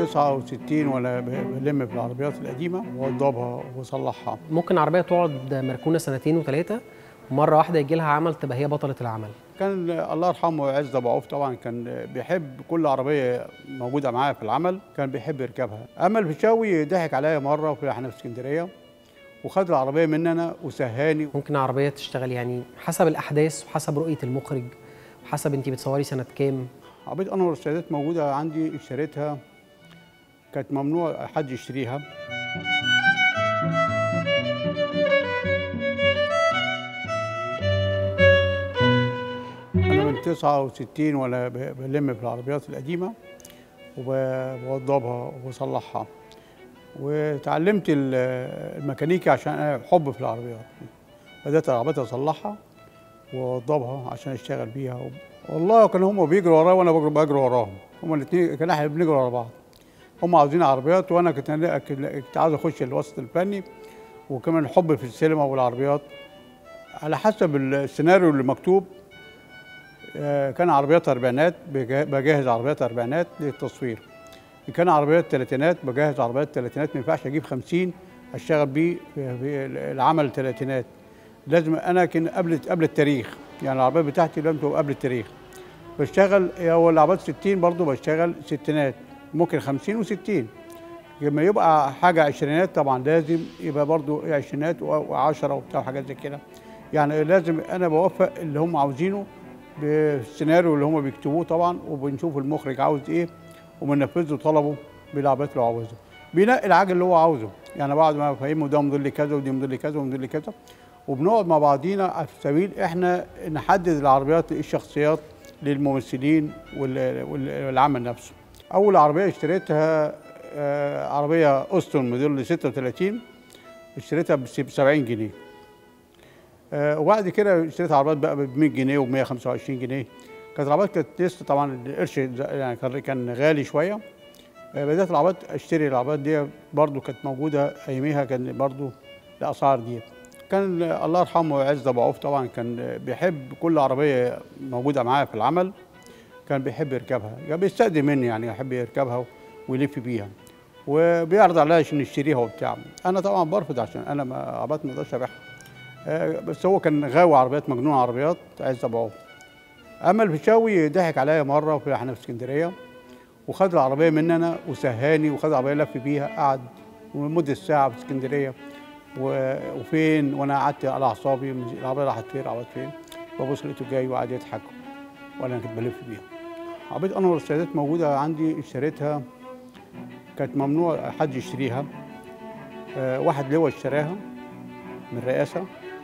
69 وانا ب- بلم في العربيات القديمه واوضبها واصلحها ممكن عربيه تقعد مركونه سنتين وثلاثه ومره واحده يجي لها عمل تبقى هي بطله العمل كان الله يرحمه عز ابو عوف طبعا كان بيحب كل عربيه موجوده معاه في العمل كان بيحب يركبها اما الفيشاوي ضحك عليا مره في احنا في اسكندريه وخد العربيه مننا وسهاني ممكن عربيه تشتغل يعني حسب الاحداث وحسب رؤيه المخرج وحسب انت بتصوري سنه كام عربيه انور السادات موجوده عندي اشتريتها كانت ممنوع حد يشتريها انا من 69 وانا ب- بلم في العربيات القديمه وبوضبها وبصلحها وتعلمت ال- الميكانيكي عشان انا حب في العربيات بدات العربيات اصلحها واوضبها عشان اشتغل بيها والله كان هم بيجروا ورايا وانا بجري بجري وراهم هم الاثنين كان احنا بنجري ورا بعض هم عاوزين عربيات وانا كنت كنت عاوز اخش الوسط الفني وكمان حب في السينما والعربيات على حسب السيناريو اللي مكتوب آه، كان عربيات اربعينات بجه- بجهز عربيات اربعينات للتصوير إن كان عربيات ثلاثينات بجهز عربيات ثلاثينات ما ينفعش اجيب 50 اشتغل بيه في في العمل الثلاثينات لازم انا كان قبل قبل التاريخ يعني العربيات بتاعتي لازم تبقى قبل التاريخ بشتغل هو العربيات 60 برضه بشتغل ستينات ممكن 50 و60 لما يبقى حاجه عشرينات طبعا لازم يبقى برضه عشرينات و10 وبتاع وحاجات زي كده يعني لازم انا بوفق اللي هم عاوزينه بالسيناريو اللي هم بيكتبوه طبعا وبنشوف المخرج عاوز ايه وبننفذ له طلبه بالعربيات اللي هو عاوزها بينقي العجل اللي هو عاوزه يعني بعد ما افهمه ده موديل كذا ودي موديل كذا وموديل كذا وبنقعد مع بعضينا على سبيل احنا نحدد العربيات الشخصيات للممثلين وال- وال- والعمل نفسه اول عربيه اشتريتها آه، عربيه استون موديل 36 اشتريتها ب 70 جنيه آه، وبعد كده اشتريت عربيات بقى ب 100 جنيه و 125 جنيه كانت العربيات كانت لسه طبعا القرش يعني كان كان غالي شويه آه، بدات العربيات اشتري العربيات دي برضو كانت موجوده اياميها كان برضو الاسعار دي كان الله يرحمه عز ابو عوف طبعا كان بيحب كل عربيه موجوده معاه في العمل كان بيحب يركبها يعني بيستأذن مني يعني يحب يركبها ويلف بيها وبيعرض عليا عشان نشتريها وبتاع انا طبعا برفض عشان انا ما عربيات ما اقدرش ابيعها آه، بس هو كان غاوي عربيات مجنون عربيات عز ابو عوف اما الفيشاوي ضحك عليا مره في احنا في اسكندريه وخد العربيه مننا وسهاني وخد العربيه لف بيها قعد لمده ساعه في اسكندريه و- وفين وانا قعدت على اعصابي العربيه راحت فين العربيه فين ببص لقيته جاي وقعد يضحك وانا كنت بلف بيها عربيه انور السادات موجوده عندي اشتريتها كانت ممنوع حد يشتريها آه، واحد لواء اشتراها من الرئاسه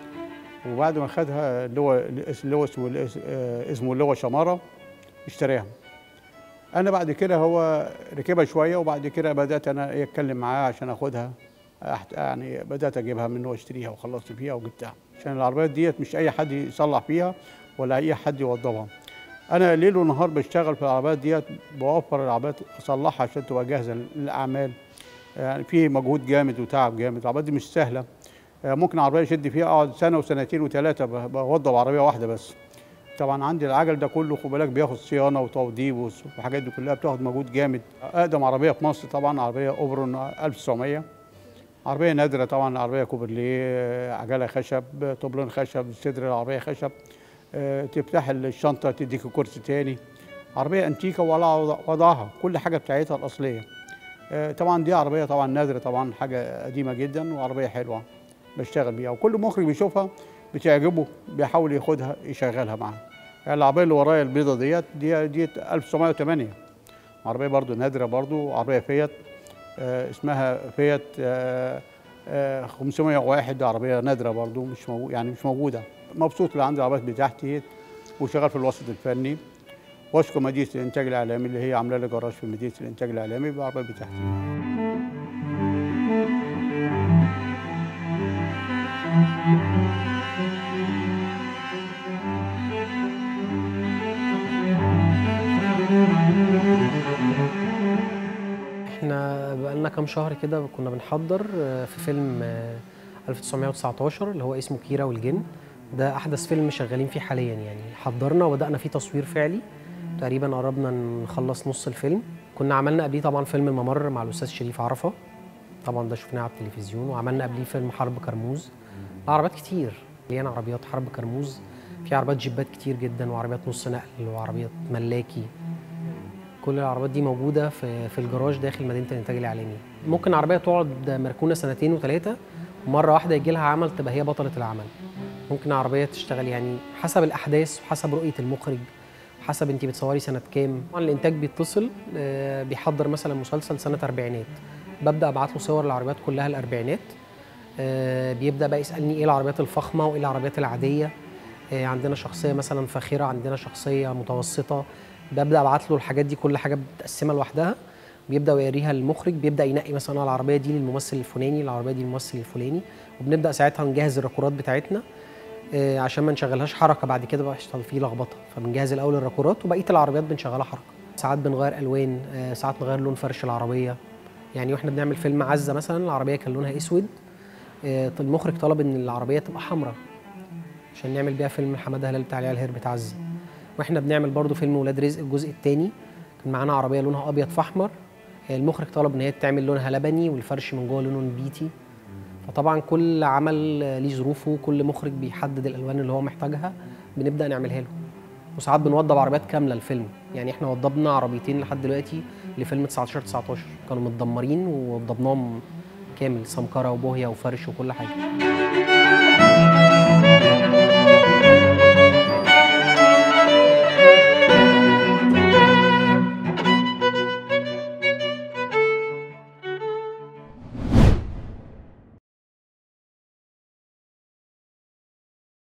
وبعد ما خدها اللواء اللواء اسمه آه، اسمه اللواء شماره اشتراها انا بعد كده هو ركبها شويه وبعد كده بدات انا إيه اتكلم معاه عشان اخدها أحت- يعني بدات اجيبها منه واشتريها وخلصت فيها وجبتها عشان العربيات ديت مش اي حد يصلح فيها ولا اي حد يوضبها انا ليل ونهار بشتغل في العربيات ديت بوفر العربيات اصلحها عشان تبقى جاهزه للاعمال يعني في مجهود جامد وتعب جامد العربيات دي مش سهله آه، ممكن عربيه اشد فيها اقعد سنه وسنتين وثلاثه ب- بوضب عربيه واحده بس طبعا عندي العجل ده كله خد بالك بياخد صيانه وتوضيب وس- والحاجات دي كلها بتاخد مجهود جامد اقدم عربيه في مصر طبعا عربيه اوبرون 1900 عربيه نادره طبعا عربيه كوبرليه آه، عجله خشب طبلون خشب صدر العربيه خشب آه، تفتح الشنطه تديك كرسي تاني عربيه انتيكه ولا وضعها كل حاجه بتاعتها الاصليه آه، طبعا دي عربيه طبعا نادره طبعا حاجه قديمه جدا وعربيه حلوه بشتغل بيها وكل مخرج بيشوفها بتعجبه بيحاول ياخدها يشغلها معاه يعني العربيه اللي ورايا البيضه ديت دي دي 1908 عربيه برضو نادره برضو عربيه فيات آه، اسمها فيات آه، آه، 501 عربيه نادره برضو مش موجود يعني مش موجوده مبسوط اللي عندي العربيات بتاعتي وشغال في الوسط الفني واشكر مدينه الانتاج الاعلامي اللي هي عامله لي جراج في مدينه الانتاج الاعلامي بالعربيه بتاعتي احنا بقالنا كام شهر كده كنا بنحضر آه، في فيلم آه، 1919 اللي هو اسمه كيرا والجن ده احدث فيلم شغالين فيه حاليا يعني حضرنا وبدانا فيه تصوير فعلي تقريبا قربنا نخلص نص الفيلم كنا عملنا قبليه طبعا فيلم الممر مع الاستاذ شريف عرفه طبعا ده شفناه على التلفزيون وعملنا قبليه فيلم حرب كرموز عربيات كتير مليانه عربيات حرب كرموز في عربيات جيبات كتير جدا وعربيات نص نقل وعربيات ملاكي كل العربيات دي موجوده في في الجراج داخل مدينه الانتاج الاعلامي ممكن عربيه تقعد مركونه سنتين وثلاثه ومره واحده يجي لها عمل تبقى هي بطله العمل ممكن عربيه تشتغل يعني حسب الاحداث وحسب رؤيه المخرج حسب انت بتصوري سنه كام طبعا الانتاج بيتصل آه، بيحضر مثلا مسلسل سنه اربعينات ببدا ابعت له صور العربيات كلها الاربعينات آه، بيبدا بقى يسالني ايه العربيات الفخمه وايه العربيات العاديه آه، عندنا شخصيه مثلا فاخره عندنا شخصيه متوسطه ببدا ابعت له الحاجات دي كل حاجه متقسمه لوحدها بيبدا يوريها للمخرج بيبدا ينقي مثلا العربيه دي للممثل الفلاني العربيه دي للممثل الفلاني وبنبدا ساعتها نجهز الراكورات بتاعتنا آه، عشان ما نشغلهاش حركه بعد كده بقى يحصل فيه لخبطه فبنجهز الاول الراكورات وبقيه العربيات بنشغلها حركه ساعات بنغير الوان آه، ساعات نغير لون فرش العربيه يعني واحنا بنعمل فيلم عزه مثلا العربيه كان لونها اسود آه، المخرج طلب ان العربيه تبقى حمراء عشان نعمل بيها فيلم حماده هلال بتاع العيال هربت عزه واحنا بنعمل برضو فيلم ولاد رزق الجزء الثاني كان معانا عربيه لونها ابيض في احمر آه، المخرج طلب ان هي تعمل لونها لبني والفرش من جوه لونه نبيتي فطبعا كل عمل آه، ليه ظروفه كل مخرج بيحدد الالوان اللي هو محتاجها بنبدا نعملها له وساعات بنوضب عربيات كامله الفيلم يعني احنا وضبنا عربيتين لحد دلوقتي لفيلم 19 19 كانوا متدمرين ووضبناهم كامل سمكره وبوهيه وفرش وكل حاجه